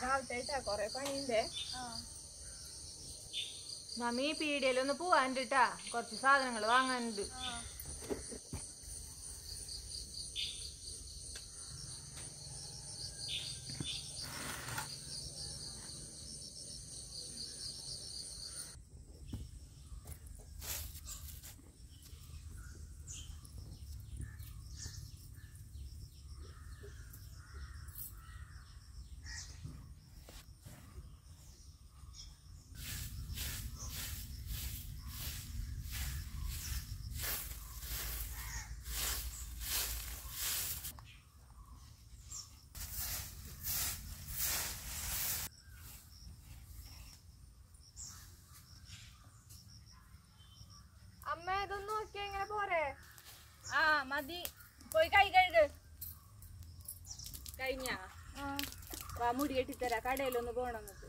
കാലത്തായിട്ടാ കൊറേ പണിയുണ്ടേ മമ്മി പീടിയയിലൊന്ന് പോവാനുണ്ട് ട്ടാ കുറച്ച് സാധനങ്ങൾ വാങ്ങാനുണ്ട് അമ്മ ഇതൊന്നും നോക്കിയാ എങ്ങനെ പോരെ ആ മതി പോയി കൈ കഴുക് കഴിഞ്ഞ വാ മുടി കെട്ടിത്തരാ കടയിലൊന്ന് പോണം നമുക്ക്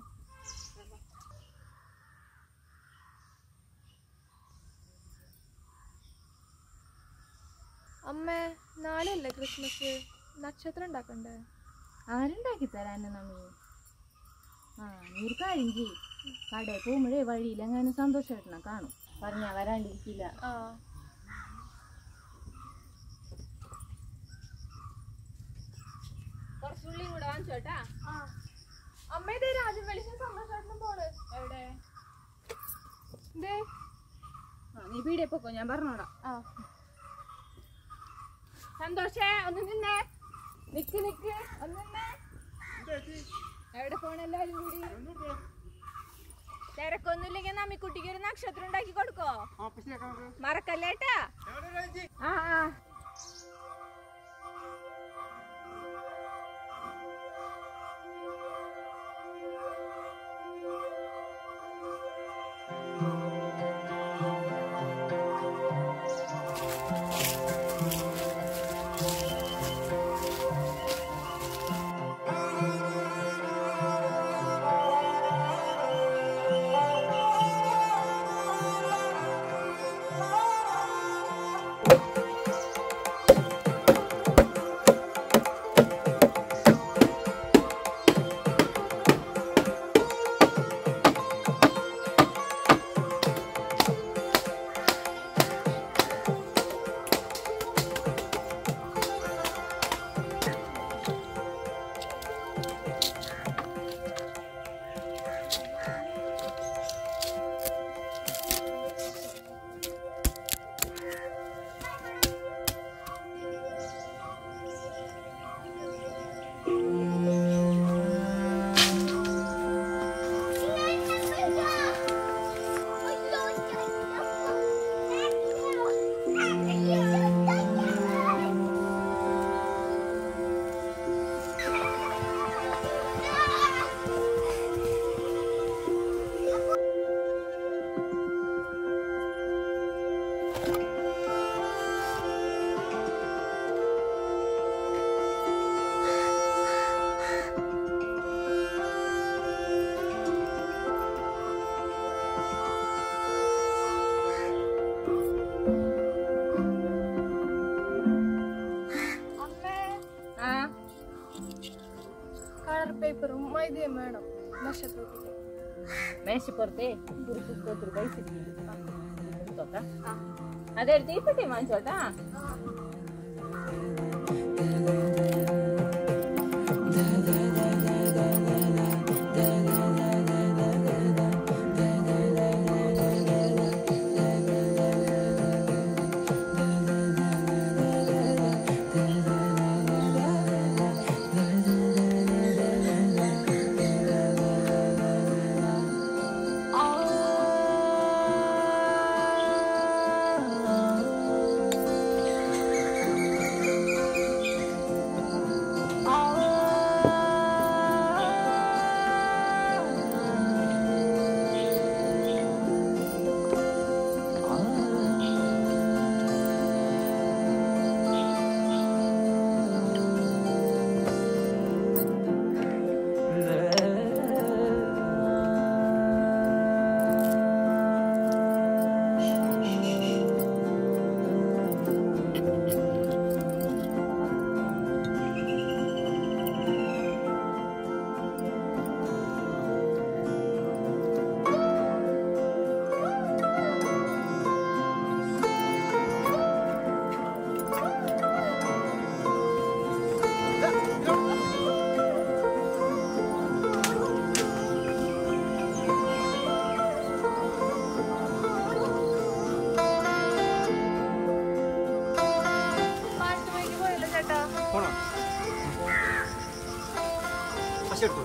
അമ്മ നാളെയല്ലേ ക്രിസ്മസ് നക്ഷത്രം ഉണ്ടാക്കണ്ടേ ആരുണ്ടാക്കി തരാന് നമ്മി ആ നീ ഒരു കാര്യം ചെയ്യ് കടയിൽ പോകുമ്പോഴേ വഴിയിലെങ്ങാനും സന്തോഷമായിട്ടാ കാണും പറഞ്ഞാ വരാണ്ടിരിക്കില്ല ആ കുറച്ചുള്ളിയും കൂടെ വാങ്ങിച്ചോട്ടാ ആ അമ്മ ഇതേ രാജ്യം വെളിച്ചം സന്തോഷമായിട്ടും പോണ് എവിടെ ഇതേ ആ നീ പീടിയെ പൊക്കോ ഞാൻ പറഞ്ഞോടാ ആ സന്തോഷേ ഒന്ന് നിന്നേ നിക്ക് നിക്ക് ഒന്ന് നിന്നേ എവിടെ പോണെല്ലാരും കൂടി തിരക്കൊന്നുമില്ലെങ്കിൽ നമ്മിക്കുട്ടിക്ക് ഒരു നക്ഷത്രം ഉണ്ടാക്കി കൊടുക്കോ മറക്കല്ലേട്ടാ ആ ആ അമ്മേ ആ കളർ പേപ്പറും മൈദയും വേണം നക്ഷത്രത്തിൽ മേശപ്പുറത്തെ ഒരു പുസ്തകത്തിൽ പൈസ എടുത്തോട്ടാ അതെടുത്ത് ഈ പെട്ടി വാങ്ങിച്ചോട്ടാ ആ കാശ് എടുത്തു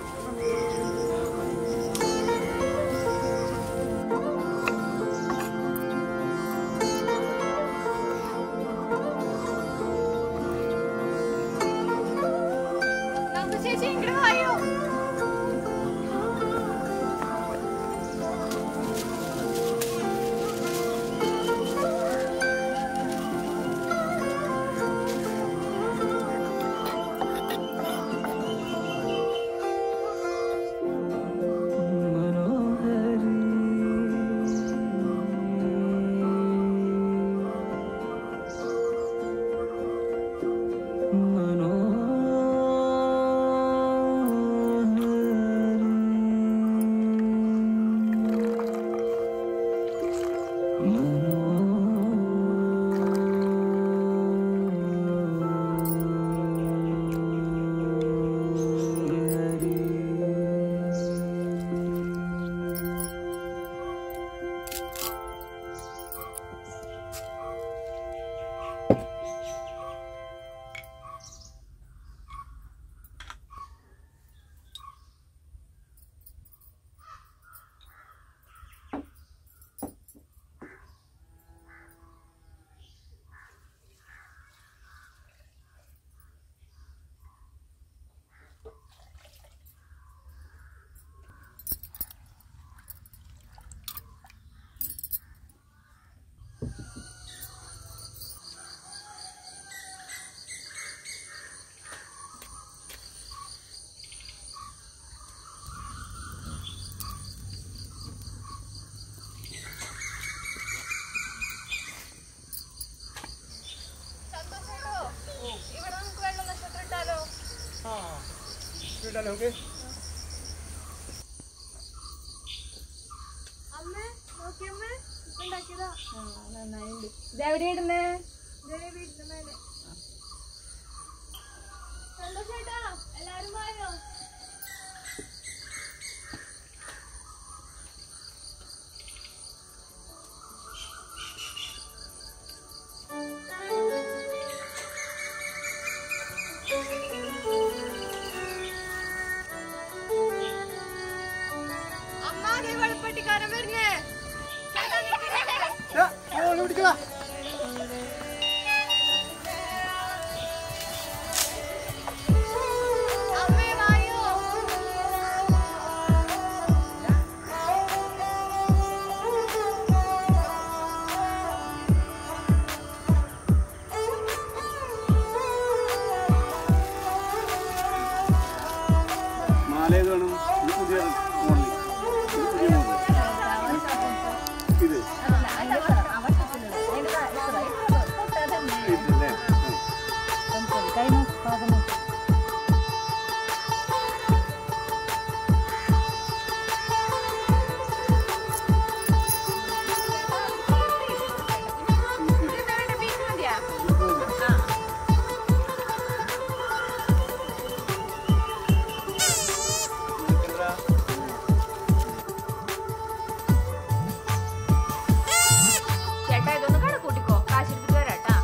നന്ദു ചേച്ചി ഇങ്ങോട്ട് വായോ സന്തോഷേട്ടോ ഇവിടെ നമുക്ക് വെള്ളം നക്ഷത്രം ഇട്ടാലോ ആ വീട്ടല്ലേ നമുക്ക് അമ്മേ നോക്കിയമ്മേ ഇപ്പൊ ഉണ്ടാക്കിയതാ നന്നായിണ്ട് ഇതെവിടെ ഇടുന്നേ ഇതേ വീട്ടിന്റെ മേലെ സന്തോഷേട്ടാ എല്ലാരും വായോ അമ്മ അതേ വെളുപ്പട്ടിക്കാരൻ വരുന്നേ ചേട്ടാ, നിൽക്ക്. ഓ പിടിക്കടാ അമ്മേ വായോ മാല ഏത് വേണം ഇത് പുതിയ മോഡൽ ഇത് പുതിയ മോഡൽ ഇത് ഇതല്ലേ ആ. ഇത് വേണ്ട പീസ് മതിയാ ചേട്ടാ ഇതൊന്ന് കട കൂട്ടിക്കോ കാശെടുത്തിട്ട് വരാട്ടാ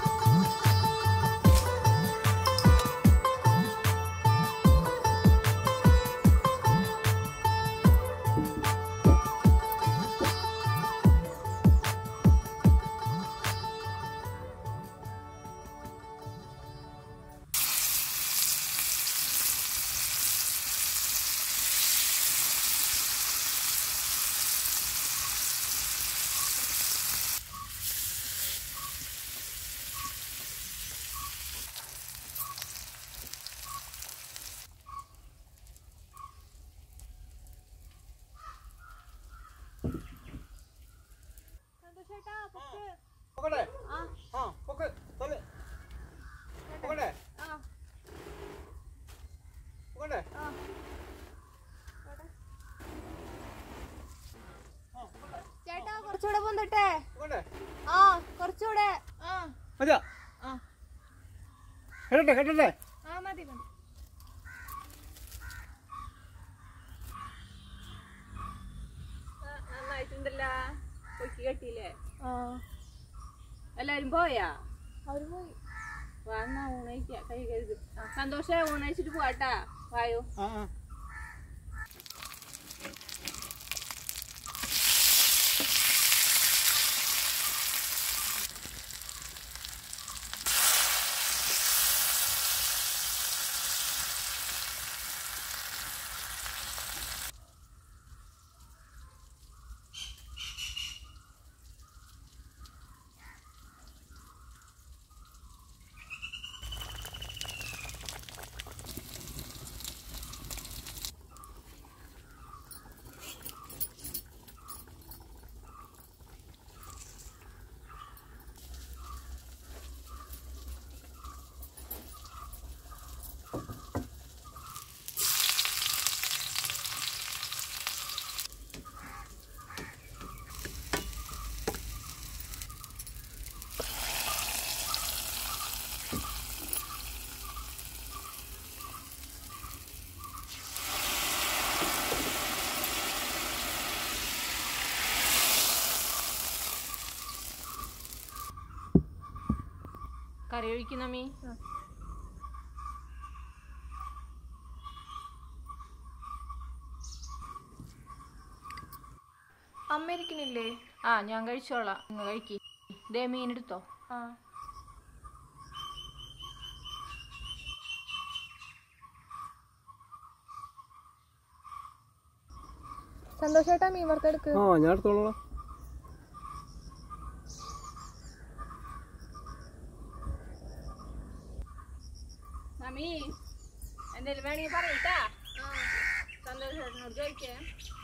സന്തോഷേട്ടാ പൊക്ക് പൊക്കട്ടെ ആ ആ പൊക്ക് തള്ള് പൊക്കട്ടെ ആ പൊക്കട്ടെ ആ ചേട്ടാ കുറച്ചുകൂടെ പൊന്തട്ടെ പൊക്കട്ടെ ആ കുറച്ചുകൂടെ ആ മതിയാ ആ കേട്ടട്ടെ കേട്ടട്ടെ ആ മതി മതി നന്നായിട്ടുണ്ടല്ലോ പൊക്കി കെട്ടിയില്ലേ ആ എല്ലാരും പോയാ അവര് പോയി വാങ്ങാ ഊണയിക്ക കൈ കഴുകി സന്തോഷം ഊണയിച്ചിട്ട് പോവാട്ടാ വായോ ആ ആ കറി ഒഴിക്കുന്ന മീ ആ. അമ്മ ഇരിക്കണില്ലേ ആ ഞാൻ കഴിച്ചോളാം നിങ്ങൾ കഴിക്കി ദേ മീൻ എടുത്തോ ആ സന്തോഷേട്ടാ മീൻ വറുത്തെടുക്ക് ആ ഞാൻ എടുത്തോളാം മമ്മി എന്തേലും വേണമെങ്കിൽ പറയട്ടാ സന്തോഷേട്ടനോട് ചോദിക്കേ